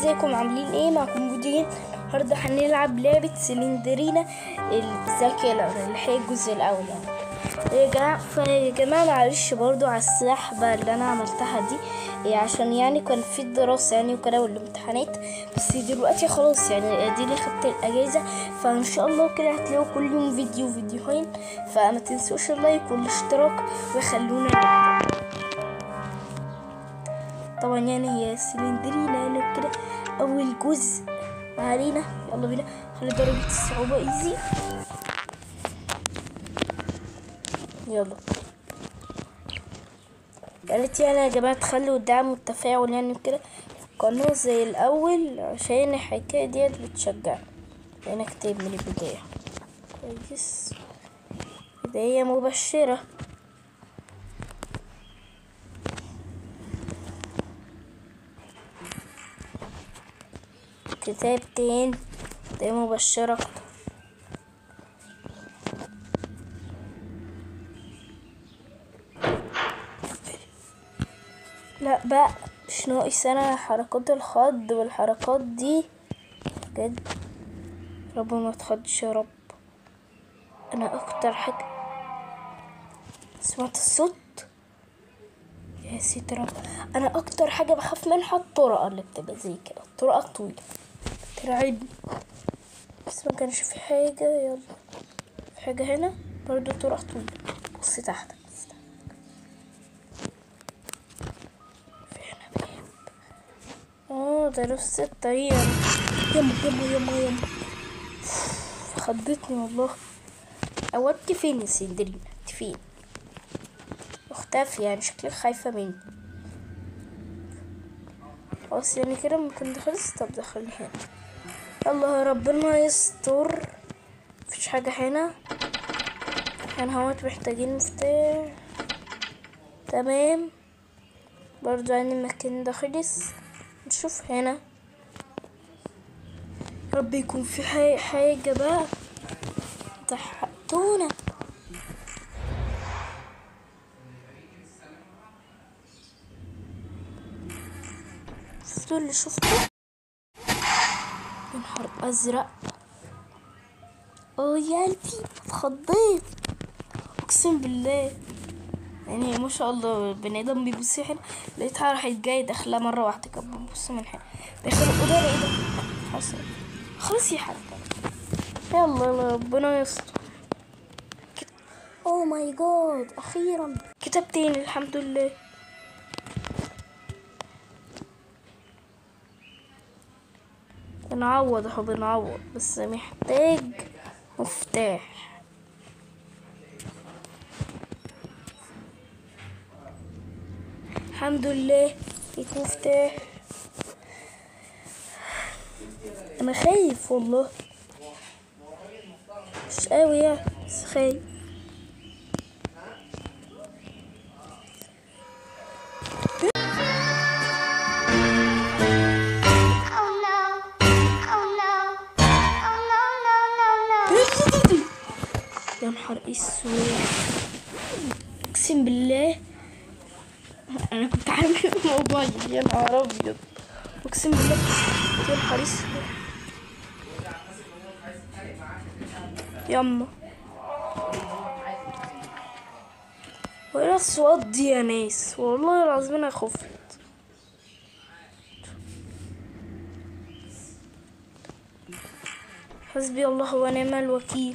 ازيكم عاملين ايه معكم مودين النهارده هنلعب لعبة سلندرينا الذاكرة اللي هي الجزء الأول يعني يا جماعة فيا جماعة معلش برضو على السحبة اللي أنا عملتها دي إيه عشان يعني كان في الدراسة يعني وكده والامتحانات بس دلوقتي خلاص يعني اديني خدت الأجازة فإن شاء الله كده هتلاقوا كل يوم فيديو فيديوهين فما تنسوش اللايك والاشتراك وخلونا نبدأ طبعا يعني هي سلندرينا يعني كده اول جزء ما علينا يلا بينا خلي درجة الصعوبة ايزي يلا قالت يعني يا جماعة تخلوا الدعم والتفاعل يعني كده في القناة زي الأول عشان الحكاية ديت بتشجع أنا كتاب من البداية كويس بداية مبشرة كتابتين دي مبشرة أكتر لا بقى مش ناقص انا حركات الخض والحركات دي بجد رب ما تخضش يا رب انا اكتر حاجة سمعت الصوت يا سيدي رب انا اكتر حاجة بخاف منها الطرقة اللي بتبقى زي كده الطرقة الطويلة ترعبني بس ما كانش في حاجة يلا في حاجة هنا برضو طرقة طويلة بص تحت بص تحت في هنا باب اه ده نفس الطريقة يما يما يما يما خضتني والله او انت فين يا سندرينا انت فين مختفية يعني شكلك خايفة مني خلاص يعني كده ممكن دخلت طب دخلني هنا يلا ربنا يستر مفيش حاجة هنا هنا هوت محتاجين مفتاح تمام برضو يعني المكان ده خلص نشوف هنا رب يكون في حي- حاجة بقى تحقتونا شفتوا اللي شفته يا نهار ازرق اه يا قلبي اتخضيت اقسم بالله يعني ما شاء الله البني ادم بيبص هنا لقيتها راحت جايه داخله مره واحده كانت بتبص من هنا داخل الاوضه ايه ده خلاص خلاص يا حاجه يلا يلا ربنا يستر اوه ماي جاد اخيرا كتابتين الحمد لله بنعوض اهو بنعوض بس محتاج مفتاح الحمد لله لقيت مفتاح انا خايف والله مش قوي يعني بس خايف Oh no. Oh no. Oh no, no, no, no. يا نهار اسود اقسم بالله انا كنت عارف الموضوع ده. يا نهار ابيض اقسم بالله يا نهار اسود يما وايه الاصوات دي يا ناس والله العظيم انا خفت حسبي الله ونعم الوكيل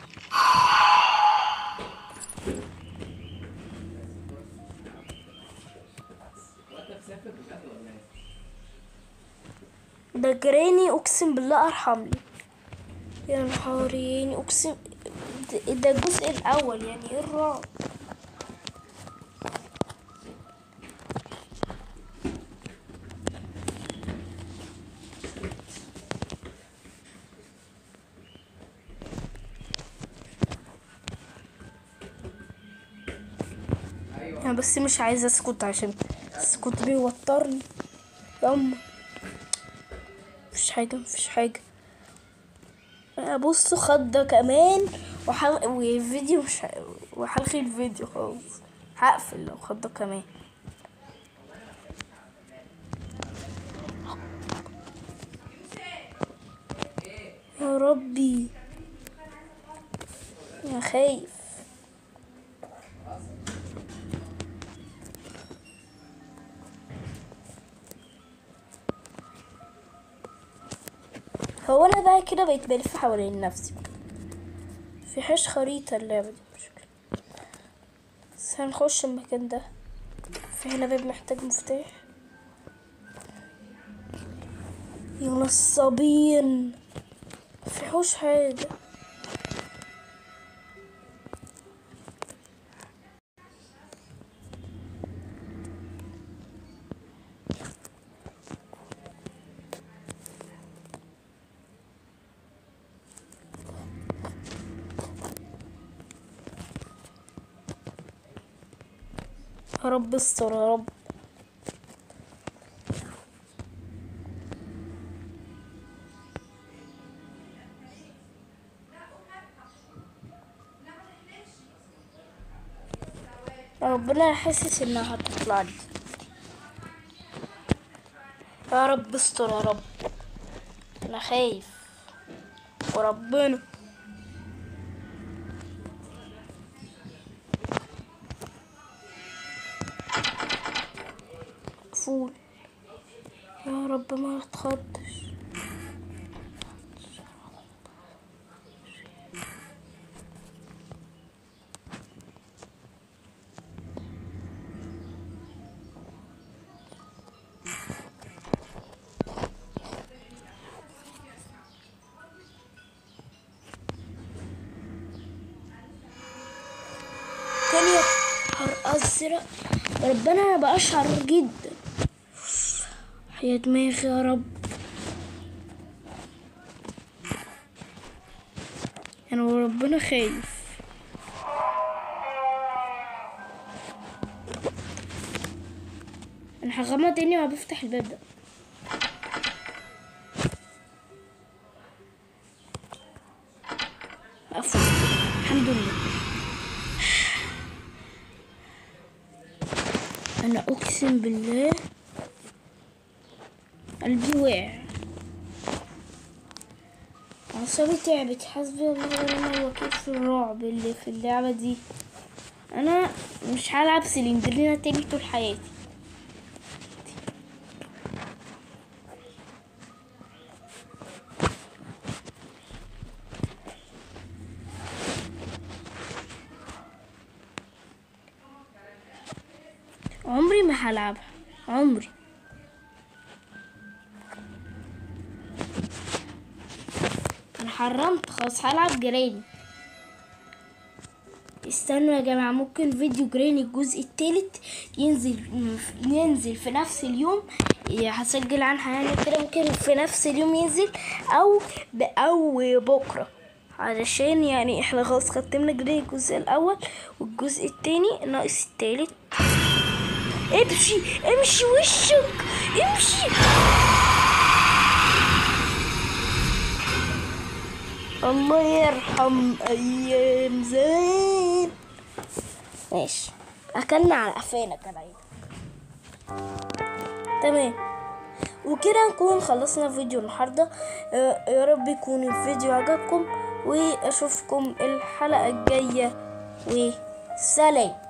ده جراني اقسم بالله ارحمني يا نهارين اقسم ده- ده الجزء الاول يعني ايه الرعب انا بس مش عايزه اسكت عشان السكوت بيوترني يما مفيش حاجه مفيش حاجه ابص خضه كمان وحل... والفيديو مش ه... وهلغي الفيديو خلاص هقفل لو خضه كمان يا ربي يا خايف هو انا بقى كده بقيت بلف حوالين نفسي في حش خريطة اللعبة دي مشكلة بس هنخش المكان ده في هنا باب محتاج مفتاح يا نصابين في حوش حاجة يا رب استر يا رب ربنا حاسس انها هتطلع لي يا رب استر يا رب انا خايف وربنا مقفول يا رب ما اتخضش تاني حر ازرق ربنا انا بقشعر جدا يا دماغي يا رب انا وربنا خايف انا هغمض عيني وما بفتح الباب ده مقفول الحمد لله انا اقسم بالله قلبي وقع اعصابي تعبت حسبي الله ونعم الوكيل في الرعب اللي في اللعبة دي انا مش هلعب سلندرينا تاني طول حياتي عمري ما هلعبها عمري انا حرمت خلاص هلعب جراني استنوا يا جماعة ممكن فيديو جراني الجزء التالت ينزل ينزل في نفس اليوم إيه، هسجل عنها يعني كده ممكن في نفس اليوم ينزل او ب- او بكرة علشان يعني احنا خلاص ختمنا جراني الجزء الاول والجزء التاني ناقص التالت امشي امشي وشك امشي الله يرحم ايام زمان ماشي اكلنا على قفانا كده تمام وكده نكون خلصنا فيديو النهارده آه، يا رب يكون الفيديو عجبكم واشوفكم الحلقه الجايه وسلام